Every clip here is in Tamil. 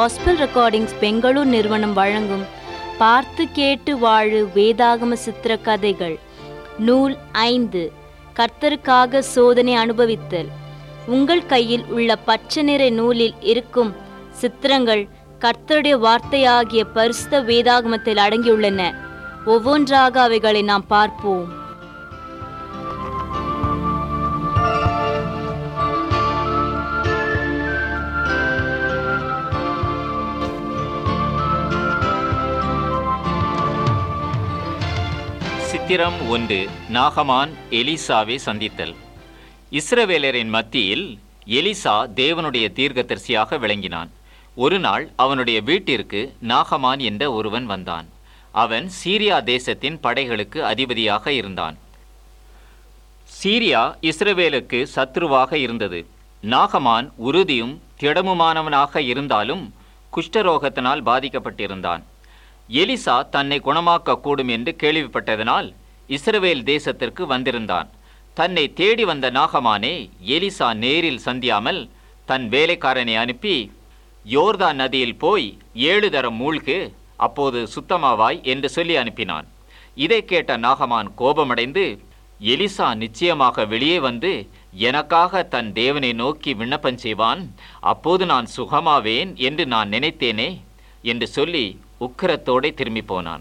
காஸ்பல் ரெக்கார்டிங்ஸ் பெங்களூர் நிறுவனம் வழங்கும் பார்த்து கேட்டு வாழு வேதாகம சித்திர கதைகள் நூல் ஐந்து கர்த்தருக்காக சோதனை அனுபவித்தல் உங்கள் கையில் உள்ள பச்சை நிற நூலில் இருக்கும் சித்திரங்கள் கர்த்தருடைய வார்த்தையாகிய பரிசுத்த வேதாகமத்தில் அடங்கியுள்ளன ஒவ்வொன்றாக அவைகளை நாம் பார்ப்போம் சித்திரம் ஒன்று நாகமான் எலிசாவை சந்தித்தல் இஸ்ரவேலரின் மத்தியில் எலிசா தேவனுடைய தீர்க்கதரிசியாக விளங்கினான் ஒரு நாள் அவனுடைய வீட்டிற்கு நாகமான் என்ற ஒருவன் வந்தான் அவன் சீரியா தேசத்தின் படைகளுக்கு அதிபதியாக இருந்தான் சீரியா இஸ்ரவேலுக்கு சத்ருவாக இருந்தது நாகமான் உறுதியும் திடமுமானவனாக இருந்தாலும் குஷ்டரோகத்தினால் பாதிக்கப்பட்டிருந்தான் எலிசா தன்னை குணமாக்க கூடும் என்று கேள்விப்பட்டதனால் இஸ்ரவேல் தேசத்திற்கு வந்திருந்தான் தன்னை தேடி வந்த நாகமானே எலிசா நேரில் சந்தியாமல் தன் வேலைக்காரனை அனுப்பி யோர்தான் நதியில் போய் ஏழு தரம் மூழ்கு அப்போது சுத்தமாவாய் என்று சொல்லி அனுப்பினான் இதை கேட்ட நாகமான் கோபமடைந்து எலிசா நிச்சயமாக வெளியே வந்து எனக்காக தன் தேவனை நோக்கி விண்ணப்பம் செய்வான் அப்போது நான் சுகமாவேன் என்று நான் நினைத்தேனே என்று சொல்லி உக்கிரத்தோடே திரும்பி போனான்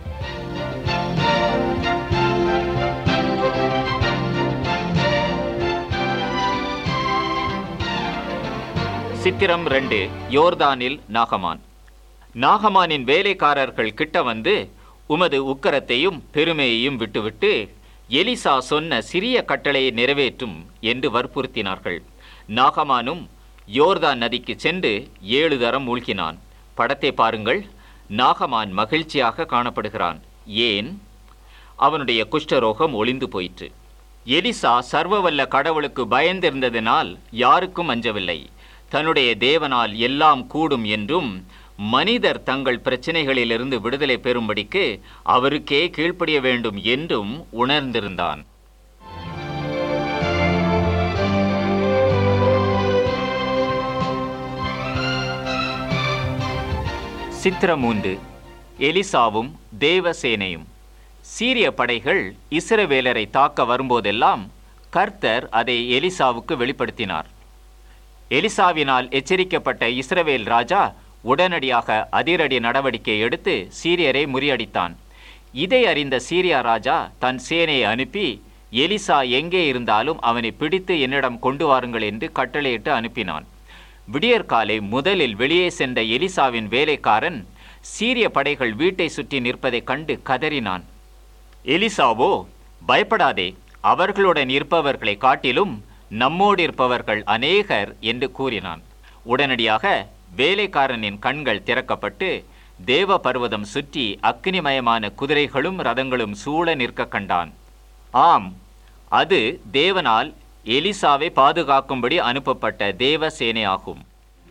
சித்திரம் ரெண்டு யோர்தானில் நாகமான் நாகமானின் வேலைக்காரர்கள் கிட்ட வந்து உமது உக்கரத்தையும் பெருமையையும் விட்டுவிட்டு எலிசா சொன்ன சிறிய கட்டளையை நிறைவேற்றும் என்று வற்புறுத்தினார்கள் நாகமானும் யோர்தான் நதிக்கு சென்று ஏழு தரம் மூழ்கினான் படத்தை பாருங்கள் நாகமான் மகிழ்ச்சியாக காணப்படுகிறான் ஏன் அவனுடைய குஷ்டரோகம் ஒளிந்து போயிற்று எலிசா சர்வவல்ல கடவுளுக்கு பயந்திருந்ததினால் யாருக்கும் அஞ்சவில்லை தன்னுடைய தேவனால் எல்லாம் கூடும் என்றும் மனிதர் தங்கள் பிரச்சனைகளிலிருந்து விடுதலை பெறும்படிக்கு அவருக்கே கீழ்ப்படிய வேண்டும் என்றும் உணர்ந்திருந்தான் சித்திரம் மூன்று எலிசாவும் தேவசேனையும் சீரிய படைகள் இஸ்ரவேலரை தாக்க வரும்போதெல்லாம் கர்த்தர் அதை எலிசாவுக்கு வெளிப்படுத்தினார் எலிசாவினால் எச்சரிக்கப்பட்ட இஸ்ரவேல் ராஜா உடனடியாக அதிரடி நடவடிக்கை எடுத்து சீரியரை முறியடித்தான் இதை அறிந்த சீரியா ராஜா தன் சேனையை அனுப்பி எலிசா எங்கே இருந்தாலும் அவனை பிடித்து என்னிடம் கொண்டு வாருங்கள் என்று கட்டளையிட்டு அனுப்பினான் விடியற்காலை முதலில் வெளியே சென்ற எலிசாவின் வேலைக்காரன் சீரிய படைகள் வீட்டை சுற்றி நிற்பதைக் கண்டு கதறினான் எலிசாவோ பயப்படாதே அவர்களுடன் இருப்பவர்களை காட்டிலும் நம்மோடு இருப்பவர்கள் அநேகர் என்று கூறினான் உடனடியாக வேலைக்காரனின் கண்கள் திறக்கப்பட்டு தேவ பர்வதம் சுற்றி அக்னிமயமான குதிரைகளும் ரதங்களும் சூழ நிற்க கண்டான் ஆம் அது தேவனால் எலிசாவை பாதுகாக்கும்படி அனுப்பப்பட்ட தேவ சேனையாகும்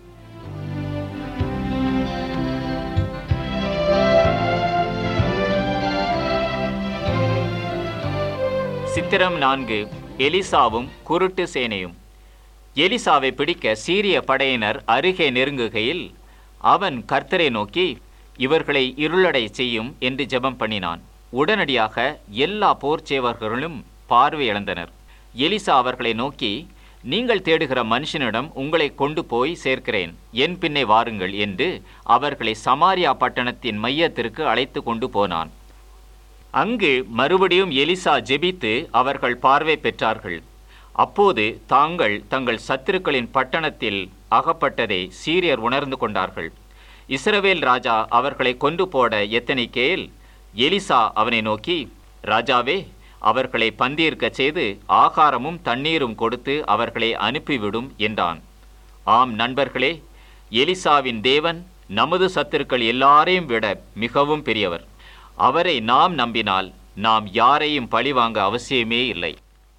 சித்திரம் நான்கு எலிசாவும் குருட்டு சேனையும் எலிசாவை பிடிக்க சீரிய படையினர் அருகே நெருங்குகையில் அவன் கர்த்தரை நோக்கி இவர்களை இருளடை செய்யும் என்று ஜெபம் பண்ணினான் உடனடியாக எல்லா போர்ச்சேவர்களும் பார்வை இழந்தனர் எலிசா அவர்களை நோக்கி நீங்கள் தேடுகிற மனுஷனிடம் உங்களை கொண்டு போய் சேர்க்கிறேன் என் பின்னே வாருங்கள் என்று அவர்களை சமாரியா பட்டணத்தின் மையத்திற்கு அழைத்து கொண்டு போனான் அங்கு மறுபடியும் எலிசா ஜெபித்து அவர்கள் பார்வை பெற்றார்கள் அப்போது தாங்கள் தங்கள் சத்துருக்களின் பட்டணத்தில் அகப்பட்டதை சீரியர் உணர்ந்து கொண்டார்கள் இஸ்ரவேல் ராஜா அவர்களை கொண்டு போட எத்தனைக்கேல் எலிசா அவனை நோக்கி ராஜாவே அவர்களை பந்தீர்க்கச் செய்து ஆகாரமும் தண்ணீரும் கொடுத்து அவர்களை அனுப்பிவிடும் என்றான் ஆம் நண்பர்களே எலிசாவின் தேவன் நமது சத்துருக்கள் எல்லாரையும் விட மிகவும் பெரியவர் அவரை நாம் நம்பினால் நாம் யாரையும் பழிவாங்க அவசியமே இல்லை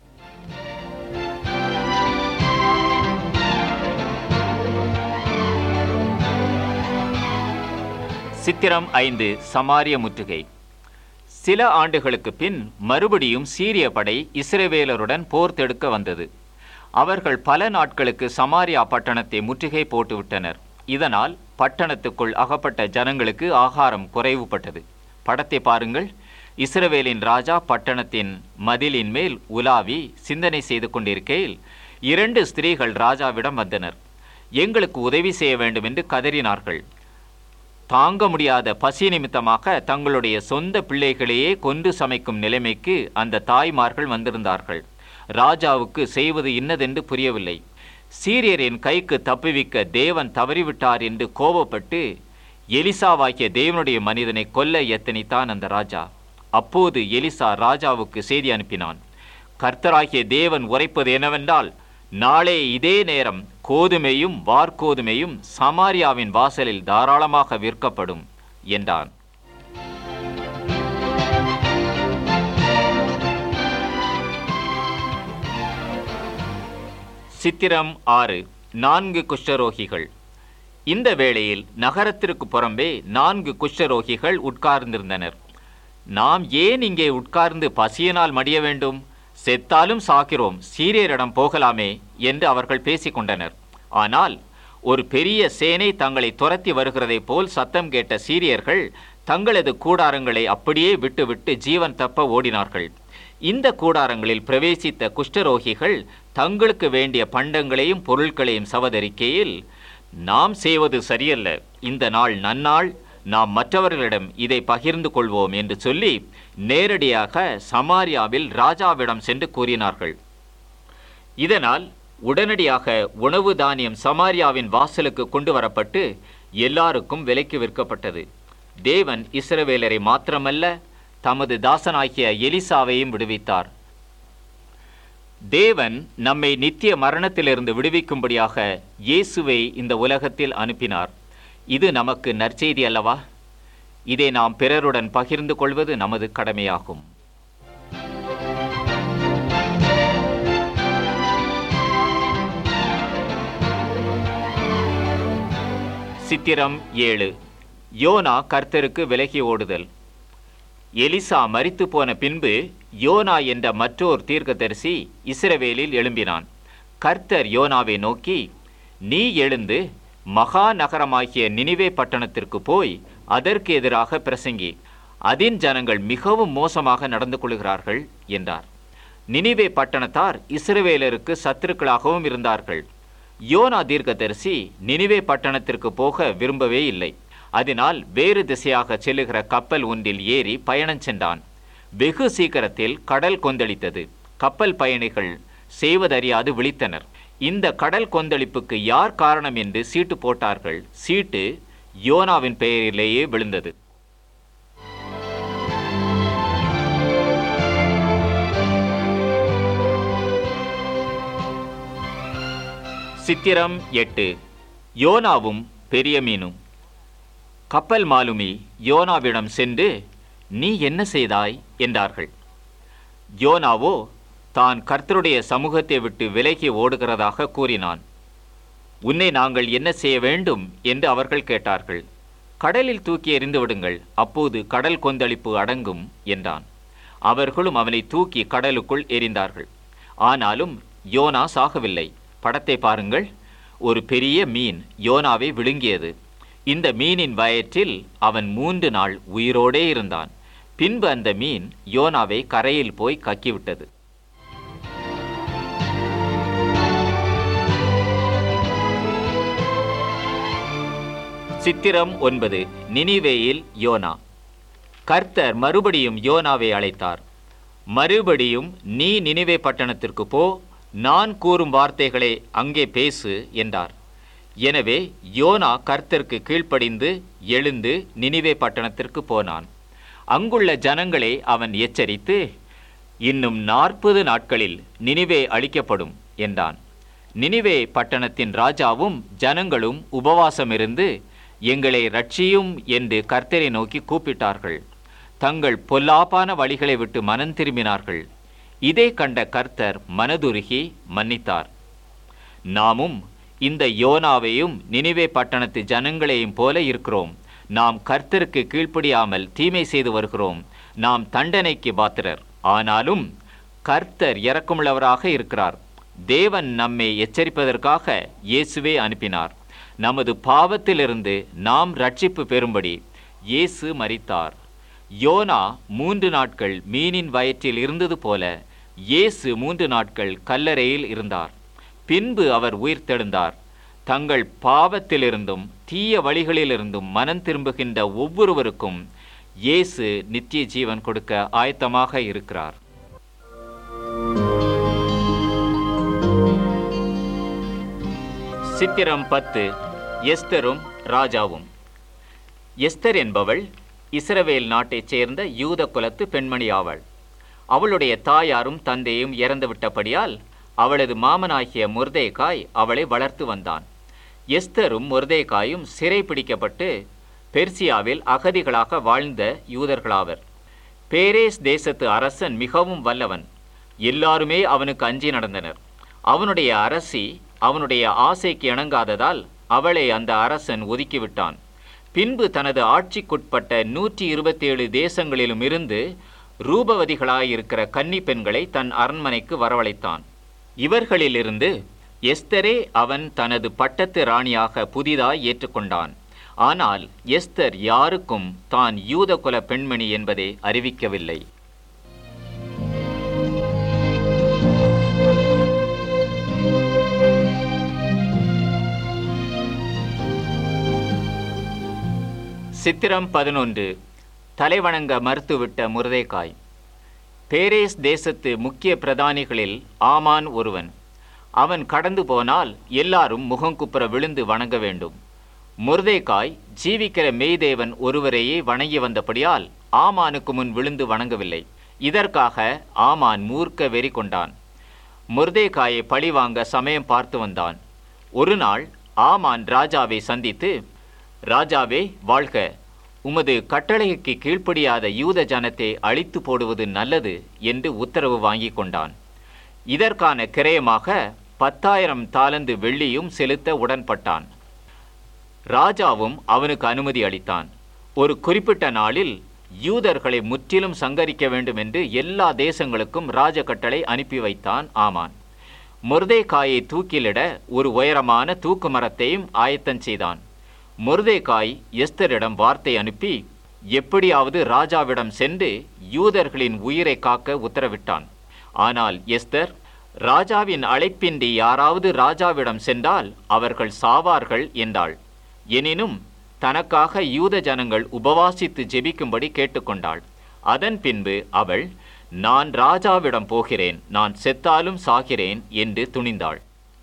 சித்திரம் ஐந்து சமாரிய முற்றுகை சில ஆண்டுகளுக்கு பின் மறுபடியும் சீரிய படை இஸ்ரவேலருடன் போர் தொடுக்க வந்தது அவர்கள் பல நாட்களுக்கு சமாரியா பட்டணத்தை முற்றுகை போட்டுவிட்டனர் இதனால் பட்டணத்துக்குள் அகப்பட்ட ஜனங்களுக்கு ஆகாரம் குறைவுபட்டது படத்தை பாருங்கள் இஸ்ரவேலின் ராஜா பட்டணத்தின் மதிலின் மேல் உலாவி சிந்தனை செய்து கொண்டிருக்கையில் இரண்டு ஸ்திரீகள் ராஜாவிடம் வந்தனர் எங்களுக்கு உதவி செய்ய வேண்டும் என்று கதறினார்கள் தாங்க முடியாத பசி நிமித்தமாக தங்களுடைய சொந்த பிள்ளைகளையே கொன்று சமைக்கும் நிலைமைக்கு அந்த தாய்மார்கள் வந்திருந்தார்கள் ராஜாவுக்கு செய்வது இன்னதென்று புரியவில்லை சீரியரின் கைக்கு தப்புவிக்க தேவன் தவறிவிட்டார் என்று கோபப்பட்டு எலிசாவாகிய தேவனுடைய மனிதனை கொல்ல எத்தனித்தான் அந்த ராஜா அப்போது எலிசா ராஜாவுக்கு செய்தி அனுப்பினான் கர்த்தராகிய தேவன் உரைப்பது என்னவென்றால் நாளே இதே நேரம் கோதுமையும் வார்கோதுமையும் சமாரியாவின் வாசலில் தாராளமாக விற்கப்படும் என்றான் சித்திரம் ஆறு நான்கு குஷ்டரோகிகள் இந்த வேளையில் நகரத்திற்கு புறம்பே நான்கு குஷ்டரோகிகள் உட்கார்ந்திருந்தனர் நாம் ஏன் இங்கே உட்கார்ந்து பசியினால் மடிய வேண்டும் செத்தாலும் சாக்கிறோம் சீரியரிடம் போகலாமே என்று அவர்கள் பேசிக்கொண்டனர் ஆனால் ஒரு பெரிய சேனை தங்களை துரத்தி வருகிறதைப் போல் சத்தம் கேட்ட சீரியர்கள் தங்களது கூடாரங்களை அப்படியே விட்டுவிட்டு ஜீவன் தப்ப ஓடினார்கள் இந்த கூடாரங்களில் பிரவேசித்த குஷ்டரோகிகள் தங்களுக்கு வேண்டிய பண்டங்களையும் பொருட்களையும் சவதரிக்கையில் நாம் செய்வது சரியல்ல இந்த நாள் நன்னாள் நாம் மற்றவர்களிடம் இதை பகிர்ந்து கொள்வோம் என்று சொல்லி நேரடியாக சமாரியாவில் ராஜாவிடம் சென்று கூறினார்கள் இதனால் உடனடியாக உணவு தானியம் சமாரியாவின் வாசலுக்கு கொண்டு வரப்பட்டு எல்லாருக்கும் விலைக்கு விற்கப்பட்டது தேவன் இஸ்ரவேலரை மாத்திரமல்ல தமது தாசனாகிய எலிசாவையும் விடுவித்தார் தேவன் நம்மை நித்திய மரணத்திலிருந்து விடுவிக்கும்படியாக இயேசுவை இந்த உலகத்தில் அனுப்பினார் இது நமக்கு நற்செய்தி அல்லவா இதை நாம் பிறருடன் பகிர்ந்து கொள்வது நமது கடமையாகும் சித்திரம் ஏழு யோனா கர்த்தருக்கு விலகி ஓடுதல் எலிசா மரித்து போன பின்பு யோனா என்ற மற்றோர் தீர்க்கதரிசி இஸ்ரவேலில் எழும்பினான் கர்த்தர் யோனாவை நோக்கி நீ எழுந்து மகா நகரமாகிய நினிவே பட்டணத்திற்கு போய் அதற்கு எதிராக பிரசங்கி அதின் ஜனங்கள் மிகவும் மோசமாக நடந்து கொள்கிறார்கள் என்றார் நினிவே பட்டணத்தார் இஸ்ரவேலருக்கு சத்துருக்களாகவும் இருந்தார்கள் யோனா தீர்க்கதரிசி நினிவே பட்டணத்திற்கு போக விரும்பவே இல்லை அதனால் வேறு திசையாக செல்லுகிற கப்பல் ஒன்றில் ஏறி பயணம் சென்றான் வெகு சீக்கிரத்தில் கடல் கொந்தளித்தது கப்பல் பயணிகள் செய்வதறியாது விழித்தனர் இந்த கடல் கொந்தளிப்புக்கு யார் காரணம் என்று சீட்டு போட்டார்கள் சீட்டு யோனாவின் பெயரிலேயே விழுந்தது சித்திரம் எட்டு யோனாவும் பெரிய மீனும் கப்பல் மாலுமி யோனாவிடம் சென்று நீ என்ன செய்தாய் என்றார்கள் யோனாவோ தான் கர்த்தருடைய சமூகத்தை விட்டு விலகி ஓடுகிறதாக கூறினான் உன்னை நாங்கள் என்ன செய்ய வேண்டும் என்று அவர்கள் கேட்டார்கள் கடலில் தூக்கி எறிந்து விடுங்கள் அப்போது கடல் கொந்தளிப்பு அடங்கும் என்றான் அவர்களும் அவனை தூக்கி கடலுக்குள் எறிந்தார்கள் ஆனாலும் யோனா சாகவில்லை படத்தை பாருங்கள் ஒரு பெரிய மீன் யோனாவை விழுங்கியது இந்த மீனின் வயிற்றில் அவன் மூன்று நாள் உயிரோடே இருந்தான் பின்பு அந்த மீன் யோனாவை கரையில் போய் கக்கிவிட்டது சித்திரம் ஒன்பது நினிவேயில் யோனா கர்த்தர் மறுபடியும் யோனாவை அழைத்தார் மறுபடியும் நீ நினிவே பட்டணத்திற்கு போ நான் கூறும் வார்த்தைகளை அங்கே பேசு என்றார் எனவே யோனா கர்த்தருக்கு கீழ்ப்படிந்து எழுந்து நினிவே பட்டணத்திற்கு போனான் அங்குள்ள ஜனங்களை அவன் எச்சரித்து இன்னும் நாற்பது நாட்களில் நினிவே அழிக்கப்படும் என்றான் நினிவே பட்டணத்தின் ராஜாவும் ஜனங்களும் உபவாசமிருந்து எங்களை ரட்சியும் என்று கர்த்தரை நோக்கி கூப்பிட்டார்கள் தங்கள் பொல்லாப்பான வழிகளை விட்டு மனம் திரும்பினார்கள் இதை கண்ட கர்த்தர் மனதுருகி மன்னித்தார் நாமும் இந்த யோனாவையும் நினிவே பட்டணத்து ஜனங்களையும் போல இருக்கிறோம் நாம் கர்த்தருக்கு கீழ்ப்படியாமல் தீமை செய்து வருகிறோம் நாம் தண்டனைக்கு பாத்திரர் ஆனாலும் கர்த்தர் இரக்கமுள்ளவராக இருக்கிறார் தேவன் நம்மை எச்சரிப்பதற்காக இயேசுவே அனுப்பினார் நமது பாவத்திலிருந்து நாம் ரட்சிப்பு பெறும்படி இயேசு மரித்தார் யோனா மூன்று நாட்கள் மீனின் வயிற்றில் இருந்தது போல இயேசு மூன்று நாட்கள் கல்லறையில் இருந்தார் பின்பு அவர் உயிர்த்தெழுந்தார் தங்கள் பாவத்திலிருந்தும் தீய வழிகளிலிருந்தும் மனம் திரும்புகின்ற ஒவ்வொருவருக்கும் இயேசு நித்திய ஜீவன் கொடுக்க ஆயத்தமாக இருக்கிறார் சித்திரம் பத்து எஸ்தரும் ராஜாவும் எஸ்தர் என்பவள் இஸ்ரவேல் நாட்டைச் சேர்ந்த யூத குலத்து பெண்மணி ஆவாள் அவளுடைய தாயாரும் தந்தையும் இறந்துவிட்டபடியால் அவளது மாமனாகிய முர்தேகாய் அவளை வளர்த்து வந்தான் எஸ்தரும் முர்தேகாயும் சிறை பிடிக்கப்பட்டு பெர்சியாவில் அகதிகளாக வாழ்ந்த யூதர்களாவர் பேரேஸ் தேசத்து அரசன் மிகவும் வல்லவன் எல்லாருமே அவனுக்கு அஞ்சி நடந்தனர் அவனுடைய அரசி அவனுடைய ஆசைக்கு இணங்காததால் அவளை அந்த அரசன் ஒதுக்கிவிட்டான் பின்பு தனது ஆட்சிக்குட்பட்ட நூற்றி இருபத்தேழு தேசங்களிலும் இருந்து ரூபவதிகளாயிருக்கிற கன்னி பெண்களை தன் அரண்மனைக்கு வரவழைத்தான் இவர்களிலிருந்து எஸ்தரே அவன் தனது பட்டத்து ராணியாக புதிதாய் ஏற்றுக்கொண்டான் ஆனால் எஸ்தர் யாருக்கும் தான் யூத குல பெண்மணி என்பதை அறிவிக்கவில்லை சித்திரம் பதினொன்று தலைவணங்க மறுத்துவிட்ட முருதைக்காய் பேரேஸ் தேசத்து முக்கிய பிரதானிகளில் ஆமான் ஒருவன் அவன் கடந்து போனால் எல்லாரும் முகங்குப்புற விழுந்து வணங்க வேண்டும் முருதைக்காய் ஜீவிக்கிற மெய்தேவன் ஒருவரையே வணங்கி வந்தபடியால் ஆமானுக்கு முன் விழுந்து வணங்கவில்லை இதற்காக ஆமான் மூர்க்க வெறி கொண்டான் முருதைக்காயை பழிவாங்க சமயம் பார்த்து வந்தான் ஒரு நாள் ஆமான் ராஜாவை சந்தித்து ராஜாவே வாழ்க உமது கட்டளைக்கு கீழ்ப்படியாத யூத ஜனத்தை அழித்து போடுவது நல்லது என்று உத்தரவு வாங்கி கொண்டான் இதற்கான கிரயமாக பத்தாயிரம் தாலந்து வெள்ளியும் செலுத்த உடன்பட்டான் ராஜாவும் அவனுக்கு அனுமதி அளித்தான் ஒரு குறிப்பிட்ட நாளில் யூதர்களை முற்றிலும் சங்கரிக்க வேண்டும் என்று எல்லா தேசங்களுக்கும் ராஜ கட்டளை அனுப்பி வைத்தான் ஆமான் முருதைக்காயை தூக்கிலிட ஒரு உயரமான தூக்கு மரத்தையும் ஆயத்தம் செய்தான் முருதைக்காய் எஸ்தரிடம் வார்த்தை அனுப்பி எப்படியாவது ராஜாவிடம் சென்று யூதர்களின் உயிரை காக்க உத்தரவிட்டான் ஆனால் எஸ்தர் ராஜாவின் அழைப்பின்றி யாராவது ராஜாவிடம் சென்றால் அவர்கள் சாவார்கள் என்றாள் எனினும் தனக்காக யூத ஜனங்கள் உபவாசித்து ஜெபிக்கும்படி கேட்டுக்கொண்டாள் அதன் பின்பு அவள் நான் ராஜாவிடம் போகிறேன் நான் செத்தாலும் சாகிறேன் என்று துணிந்தாள்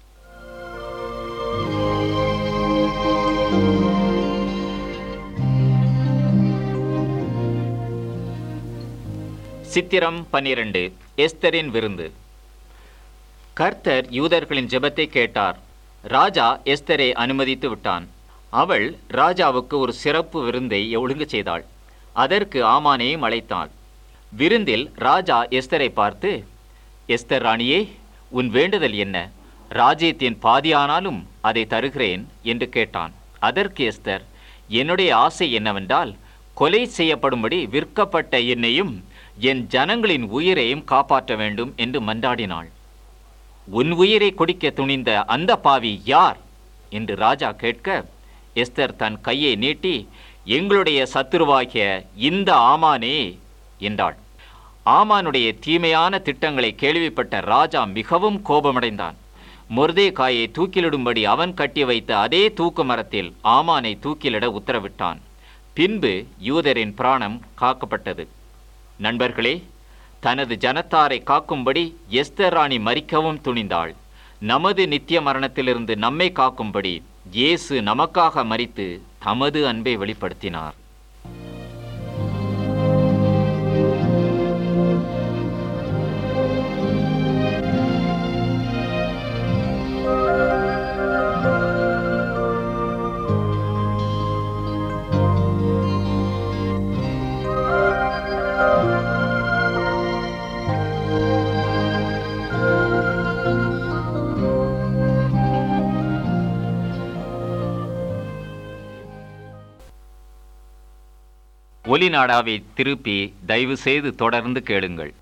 சித்திரம் பன்னிரண்டு எஸ்தரின் விருந்து கர்த்தர் யூதர்களின் ஜெபத்தை கேட்டார் ராஜா எஸ்தரை அனுமதித்து விட்டான் அவள் ராஜாவுக்கு ஒரு சிறப்பு விருந்தை ஒழுங்கு செய்தாள் அதற்கு ஆமானையும் அழைத்தாள் விருந்தில் ராஜா எஸ்தரை பார்த்து எஸ்தர் ராணியே உன் வேண்டுதல் என்ன ராஜ்யத்தின் பாதியானாலும் அதை தருகிறேன் என்று கேட்டான் அதற்கு எஸ்தர் என்னுடைய ஆசை என்னவென்றால் கொலை செய்யப்படும்படி விற்கப்பட்ட என்னையும் என் ஜனங்களின் உயிரையும் காப்பாற்ற வேண்டும் என்று மன்றாடினாள் உன் உயிரை குடிக்க துணிந்த அந்த பாவி யார் என்று ராஜா கேட்க எஸ்தர் தன் கையை நீட்டி எங்களுடைய சத்துருவாகிய இந்த ஆமானே என்றாள் ஆமானுடைய தீமையான திட்டங்களை கேள்விப்பட்ட ராஜா மிகவும் கோபமடைந்தான் முர்தேகாயை தூக்கிலிடும்படி அவன் கட்டி வைத்த அதே தூக்கு மரத்தில் ஆமானை தூக்கிலிட உத்தரவிட்டான் பின்பு யூதரின் பிராணம் காக்கப்பட்டது நண்பர்களே தனது ஜனத்தாரை காக்கும்படி எஸ்தர் ராணி மறிக்கவும் துணிந்தாள் நமது நித்திய மரணத்திலிருந்து நம்மை காக்கும்படி இயேசு நமக்காக மரித்து தமது அன்பை வெளிப்படுத்தினார் ஒலிநாடாவை திருப்பி தயவு செய்து தொடர்ந்து கேளுங்கள்